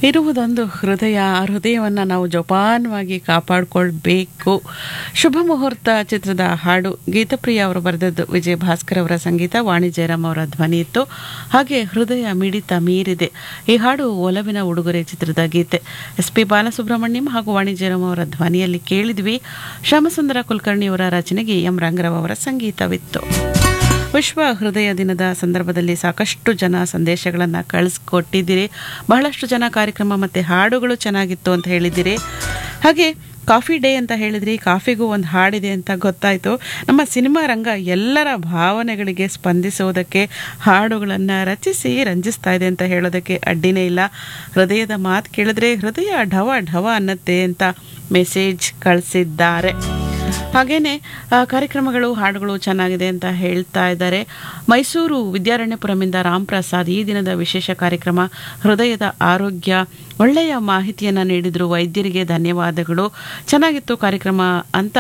ಇರುವುದೊಂದು ಹೃದಯ ಆ ಹೃದಯವನ್ನು ನಾವು ಜೋಪಾನವಾಗಿ ಕಾಪಾಡಿಕೊಳ್ಬೇಕು ಶುಭ ಮುಹೂರ್ತ ಚಿತ್ರದ ಹಾಡು ಗೀತಪ್ರಿಯ ಅವರು ಬರೆದದ್ದು ವಿಜಯ ಭಾಸ್ಕರ್ ಅವರ ಸಂಗೀತ ವಾಣಿ ಜಯರಾಮ್ ಅವರ ಧ್ವನಿ ಇತ್ತು ಹಾಗೆ ಹೃದಯ ಮಿಡಿತ ಮೀರಿದೆ ಈ ಹಾಡು ಒಲವಿನ ಉಡುಗೊರೆ ಚಿತ್ರದ ಗೀತೆ ಎಸ್ ಪಿ ಬಾಲಸುಬ್ರಹ್ಮಣ್ಯಂ ಹಾಗೂ ವಾಣಿ ಜಯರಾಮ್ ಅವರ ಧ್ವನಿಯಲ್ಲಿ ಕೇಳಿದ್ವಿ ಶ್ಯಾಮಸುಂದರ ಕುಲಕರ್ಣಿಯವರ ರಚನೆಗೆ ಎಂ ರಂಗರಾವ್ ಅವರ ಸಂಗೀತವಿತ್ತು ವಿಶ್ವ ಹೃದಯ ದಿನದ ಸಂದರ್ಭದಲ್ಲಿ ಸಾಕಷ್ಟು ಜನ ಸಂದೇಶಗಳನ್ನು ಕಳಿಸ್ಕೊಟ್ಟಿದ್ದೀರಿ ಬಹಳಷ್ಟು ಜನ ಕಾರ್ಯಕ್ರಮ ಮತ್ತು ಹಾಡುಗಳು ಚೆನ್ನಾಗಿತ್ತು ಅಂತ ಹೇಳಿದ್ದೀರಿ ಹಾಗೆ ಕಾಫಿ ಡೇ ಅಂತ ಹೇಳಿದ್ರಿ ಕಾಫಿಗೂ ಒಂದು ಹಾಡಿದೆ ಅಂತ ಗೊತ್ತಾಯಿತು ನಮ್ಮ ಸಿನಿಮಾ ರಂಗ ಎಲ್ಲರ ಭಾವನೆಗಳಿಗೆ ಸ್ಪಂದಿಸುವುದಕ್ಕೆ ಹಾಡುಗಳನ್ನು ರಚಿಸಿ ರಂಜಿಸ್ತಾ ಇದೆ ಅಂತ ಹೇಳೋದಕ್ಕೆ ಅಡ್ಡಿನೇ ಇಲ್ಲ ಹೃದಯದ ಮಾತು ಕೇಳಿದ್ರೆ ಹೃದಯ ಢವ ಢವ ಅನ್ನತ್ತೆ ಅಂತ ಮೆಸೇಜ್ ಕಳಿಸಿದ್ದಾರೆ ಹಾಗೇನೆ ಆ, ಕಾರ್ಯಕ್ರಮಗಳು ಹಾಡುಗಳು ಚೆನ್ನಾಗಿದೆ ಅಂತ ಹೇಳ್ತಾ ಇದ್ದಾರೆ ಮೈಸೂರು ವಿದ್ಯಾರಣ್ಯಪುರಮಿಂದ ರಾಮ್ ಪ್ರಸಾದ್ ಈ ದಿನದ ವಿಶೇಷ ಕಾರ್ಯಕ್ರಮ ಹೃದಯದ ಆರೋಗ್ಯ ಒಳ್ಳೆಯ ಮಾಹಿತಿಯನ್ನು ನೀಡಿದ್ರು ವೈದ್ಯರಿಗೆ ಧನ್ಯವಾದಗಳು ಚೆನ್ನಾಗಿತ್ತು ಕಾರ್ಯಕ್ರಮ ಅಂತ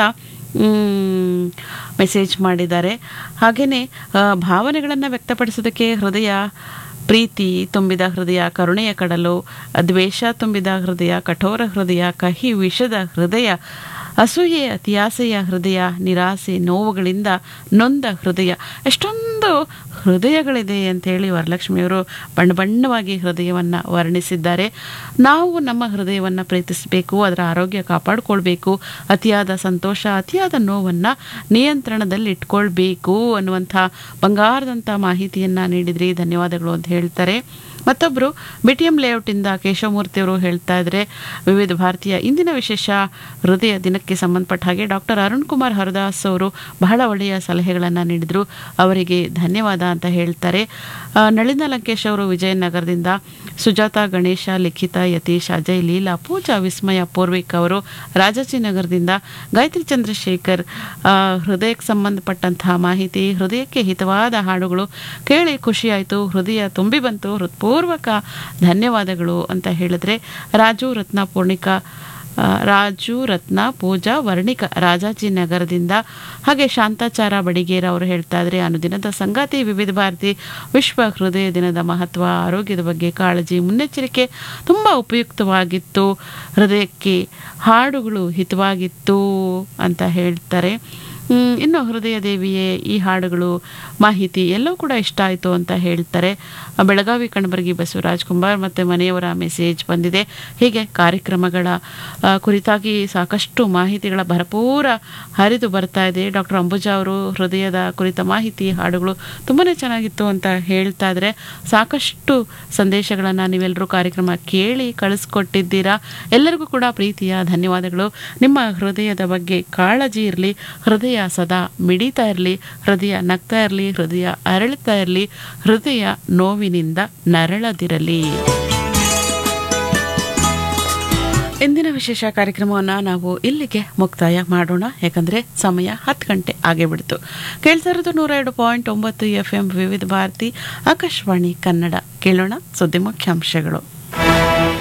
ಮ್, ಮೆಸೇಜ್ ಮಾಡಿದ್ದಾರೆ ಹಾಗೆಯೇ ಭಾವನೆಗಳನ್ನು ವ್ಯಕ್ತಪಡಿಸೋದಕ್ಕೆ ಹೃದಯ ಪ್ರೀತಿ ತುಂಬಿದ ಹೃದಯ ಕರುಣೆಯ ಕಡಲು ದ್ವೇಷ ತುಂಬಿದ ಹೃದಯ ಕಠೋರ ಹೃದಯ ಕಹಿ ವಿಷದ ಹೃದಯ ಅಸೂಯೆ ಅತಿಯಾಸೆಯ ಹೃದಯ ನಿರಾಸೆ ನೋವುಗಳಿಂದ ನೊಂದ ಹೃದಯ ಎಷ್ಟೊಂದು ಹೃದಯಗಳಿದೆ ಅಂತೇಳಿ ವರಲಕ್ಷ್ಮಿಯವರು ಬಣ್ಣ ಬಣ್ಣವಾಗಿ ಹೃದಯವನ್ನು ವರ್ಣಿಸಿದ್ದಾರೆ ನಾವು ನಮ್ಮ ಹೃದಯವನ್ನು ಪ್ರೀತಿಸಬೇಕು ಅದರ ಆರೋಗ್ಯ ಕಾಪಾಡಿಕೊಳ್ಬೇಕು ಅತಿಯಾದ ಸಂತೋಷ ಅತಿಯಾದ ನೋವನ್ನು ನಿಯಂತ್ರಣದಲ್ಲಿ ಇಟ್ಕೊಳ್ಬೇಕು ಅನ್ನುವಂಥ ಬಂಗಾರದಂಥ ಮಾಹಿತಿಯನ್ನು ನೀಡಿದ್ರಿ ಧನ್ಯವಾದಗಳು ಅಂತ ಹೇಳ್ತಾರೆ ಮತ್ತೊಬ್ಬರು ಬಿ ಟಿ ಎಂ ಲೇಔಟಿಂದ ಕೇಶವಮೂರ್ತಿಯವರು ಹೇಳ್ತಾ ಇದ್ದಾರೆ ವಿವಿಧ ಭಾರತೀಯ ಇಂದಿನ ವಿಶೇಷ ಹೃದಯ ದಿನಕ್ಕೆ ಸಂಬಂಧಪಟ್ಟ ಹಾಗೆ ಡಾಕ್ಟರ್ ಅರುಣ್ ಕುಮಾರ್ ಹರದಾಸ್ ಅವರು ಬಹಳ ಒಳ್ಳೆಯ ಸಲಹೆಗಳನ್ನು ನೀಡಿದರು ಅವರಿಗೆ ಧನ್ಯವಾದ ಅಂತ ಹೇಳ್ತಾರೆ ಆ, ನಳಿನ ಲಂಕೇಶ್ ಅವರು ವಿಜಯನಗರದಿಂದ ಸುಜಾತ ಗಣೇಶ ಲಿಖಿತ ಯತೀಶ್ ಅಜಯ್ ಲೀಲಾ ಪೂಜಾ ವಿಸ್ಮಯ ಪೂರ್ವಿಕ್ ಅವರು ರಾಜಾಜಿನಗರದಿಂದ ಗಾಯತ್ರಿ ಚಂದ್ರಶೇಖರ್ ಆ, ಹೃದಯಕ್ಕೆ ಸಂಬಂಧಪಟ್ಟಂತಹ ಮಾಹಿತಿ ಹೃದಯಕ್ಕೆ ಹಿತವಾದ ಹಾಡುಗಳು ಕೇಳಿ ಖುಷಿಯಾಯಿತು ಹೃದಯ ತುಂಬಿ ಬಂತು ಹೃತ್ಪೂರ್ವಕ ಧನ್ಯವಾದಗಳು ಅಂತ ಹೇಳಿದ್ರೆ ರಾಜು ರತ್ನ ಪೂರ್ಣಿಕಾ ಆ, ರಾಜು ರತ್ನ ಪೂಜಾ ವರ್ಣಿಕ ರಾಜಾಜಿನಗರದಿಂದ ಹಾಗೆ ಶಾಂತಾಚಾರ ಬಡಿಗೇರ ಅವರು ಹೇಳ್ತಾ ಇದ್ರೆ ಅನುದಿನದ ಸಂಗಾತಿ ವಿವಿಧ ಭಾರತಿ ವಿಶ್ವ ಹೃದಯ ದಿನದ ಮಹತ್ವ ಆರೋಗ್ಯದ ಬಗ್ಗೆ ಕಾಳಜಿ ಮುನ್ನೆಚ್ಚರಿಕೆ ತುಂಬ ಉಪಯುಕ್ತವಾಗಿತ್ತು ಹೃದಯಕ್ಕೆ ಹಾಡುಗಳು ಹಿತವಾಗಿತ್ತು ಅಂತ ಹೇಳ್ತಾರೆ ಹ್ಮ್, ಇನ್ನು ಹೃದಯ ದೇವಿಯೇ ಈ ಹಾಡುಗಳು ಮಾಹಿತಿ ಎಲ್ಲವೂ ಕೂಡ ಇಷ್ಟ ಆಯಿತು ಅಂತ ಹೇಳ್ತಾರೆ ಆ, ಬೆಳಗಾವಿ ಕಣಬರಗಿ ಬಸವರಾಜ್ ಕುಂಬಾರ್ ಮತ್ತು ಮನೆಯವರ ಮೆಸೇಜ್ ಬಂದಿದೆ ಹೀಗೆ ಕಾರ್ಯಕ್ರಮಗಳ ಆ, ಕುರಿತಾಗಿ ಸಾಕಷ್ಟು ಮಾಹಿತಿಗಳ ಭರಪೂರ ಹರಿದು ಬರ್ತಾ ಇದೆ ಡಾಕ್ಟರ್ ಅಂಬುಜಾ ಅವರು ಹೃದಯದ ಕುರಿತ ಮಾಹಿತಿ ಹಾಡುಗಳು ತುಂಬಾ ಚೆನ್ನಾಗಿತ್ತು ಅಂತ ಹೇಳ್ತಾ ಇದ್ದಾರೆ ಸಾಕಷ್ಟು ಸಂದೇಶಗಳನ್ನು ನೀವೆಲ್ಲರೂ ಕಾರ್ಯಕ್ರಮ ಕೇಳಿ ಕಳಿಸ್ಕೊಟ್ಟಿದ್ದೀರಾ ಎಲ್ಲರಿಗೂ ಕೂಡ ಪ್ರೀತಿಯ ಧನ್ಯವಾದಗಳು ನಿಮ್ಮ ಹೃದಯದ ಬಗ್ಗೆ ಕಾಳಜಿ ಇರಲಿ ಹೃದಯ ಸದಾ ಮಿಡಿತಾ ಇರಲಿ ಹೃದಯ ನಗ್ತಾ ಇರಲಿ ಹೃದಯ ಅರಳುತ್ತಾ ಇರಲಿ ಹೃದಯ ನೋವಿನಿಂದ ನರಳದಿರಲಿ ಇಂದಿನ ವಿಶೇಷ ಕಾರ್ಯಕ್ರಮವನ್ನು ನಾವು ಇಲ್ಲಿಗೆ ಮುಕ್ತಾಯ ಮಾಡೋಣ ಯಾಕಂದ್ರೆ ಸಮಯ ಹತ್ತು ಗಂಟೆ ಆಗೇ ಬಿಡ್ತು ಕೇಳ್ತಾ ಇರೋದು ನೂರ ಎರಡು ಪಾಯಿಂಟ್ ಒಂಬತ್ತು ಎಫ್ ಎಂ ವಿವಿಧ ಭಾರತಿ ಆಕಾಶವಾಣಿ ಕನ್ನಡ ಕೇಳೋಣ ಸುದ್ದಿ ಮುಖ್ಯಾಂಶಗಳು